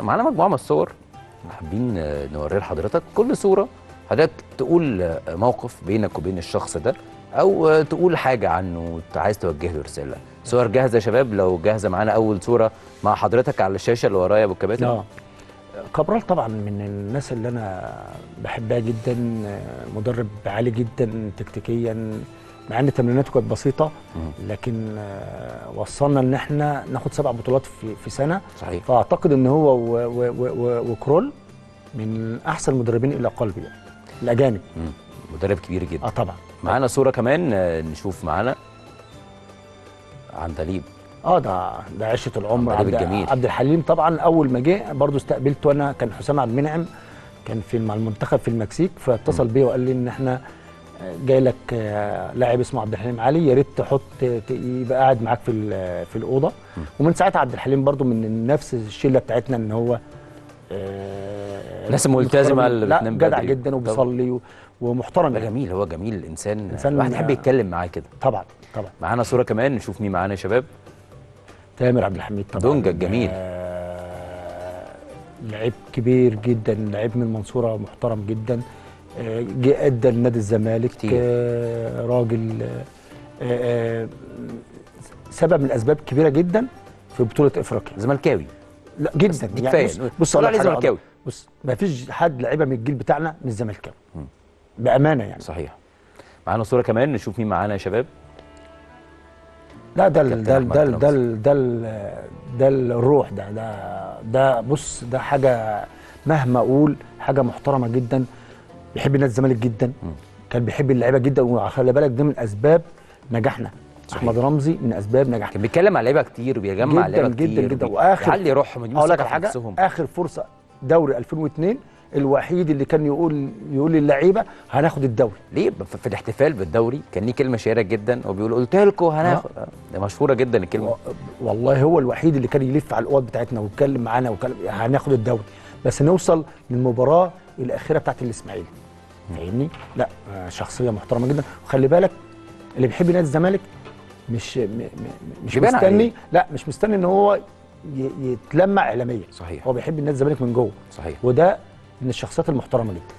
معانا مجموعه من الصور حابين آه، نوريها لحضرتك كل صوره حضرتك تقول آه، موقف بينك وبين الشخص ده او آه، تقول حاجه عنه عايز توجه له رساله صور جاهزه يا شباب لو جاهزه معانا اول صوره مع حضرتك على الشاشه اللي ورايا يا ابو الكباتن اه كابرال طبعا من الناس اللي انا بحبها جدا آه، مدرب عالي جدا تكتيكيا مع ان تمريناته كانت بسيطه لكن آه، وصلنا ان احنا ناخد سبع بطولات في في سنه صحيح فاعتقد ان هو و- و- و- و- وكرول من احسن المدربين الى قلبي يعني الاجانب مم. مدرب كبير جدا اه طبعا معانا صوره كمان آه، نشوف معانا عندليب اه ده ده عشه العمر عبد عبد, الحليم الجميل. عبد الحليم طبعا اول ما جه برضه استقبلته انا كان حسام عبد المنعم كان في مع المنتخب في المكسيك فاتصل بيا وقال لي ان احنا آه، جاي لك آه، لاعب اسمه عبد الحليم علي يا ريت تحط ت- يبقى قاعد معاك في ال- في الاوضه ومن ساعتها عبد الحليم برضه من نفس الشله بتاعتنا ان هو آه، الناس الملتزمة اللي لا بتنام جدع بدري. جدا وبيصلي و- ومحترم ده يعني. جميل هو جميل الانسان إنسان- الواحد يحب يتكلم معاه كده طبعا طبعا معانا صوره كمان نشوف مين معانا يا شباب تامر عبد الحميد طبعا دونجا الجميل. آه، لعيب كبير جدا لعيب من المنصوره محترم جدا آه، جه ادى لنادي الزمالك كتير. آه، راجل آه، آه، سبب من الاسباب كبيره جدا في بطوله افريقيا زملكاوي لا جدا دي كفاية. بص, بص قول أقول لك عليه حاجة زملكاوي. بص ما فيش حد لعيبه من الجيل بتاعنا من الزمالكاوي بامانه يعني صحيح معانا صوره كمان نشوف مين معانا يا شباب لا ده ال- كابتن ده ال- أحمد ده ال- ده رمزي. ال- ده ال- ده الروح ده ده ده بص ده حاجه مهما اقول حاجه محترمه جدا بيحب نادي الزمالك جدا كان بيحب اللعيبه جدا وخلي بالك ده من اسباب نجاحنا صحيح. احمد رمزي من اسباب نجاحنا كان بيتكلم على لعيبه كتير وبيجمع جدا لعيبه جدا كتير جدا وبي- واخر يعلي روحهم ودي اقول لك مثقة على في حاجه نفسهم. اخر فرصه دوري 2002 الوحيد اللي كان يقول يقول للعيبه هناخد الدوري ليه ف- في الاحتفال بالدوري كان ليه كلمه شهيره جدا وبيقول قلت لكم هناخد آه. ده مشهوره جدا الكلمه و- والله هو الوحيد اللي كان يلف على الاوض بتاعتنا ويتكلم معانا وكلم هناخد الدوري بس نوصل للمباراه الاخيره بتاعت الاسماعيلي فاهمني لا آه، شخصيه محترمه جدا وخلي بالك اللي بيحب نادي الزمالك مش م م مش يبان مستني عليه. لا مش مستني ان هو ي- يتلمع اعلاميا صحيح هو بيحب نادي الزمالك من جوه صحيح وده من الشخصيات المحترمه جدا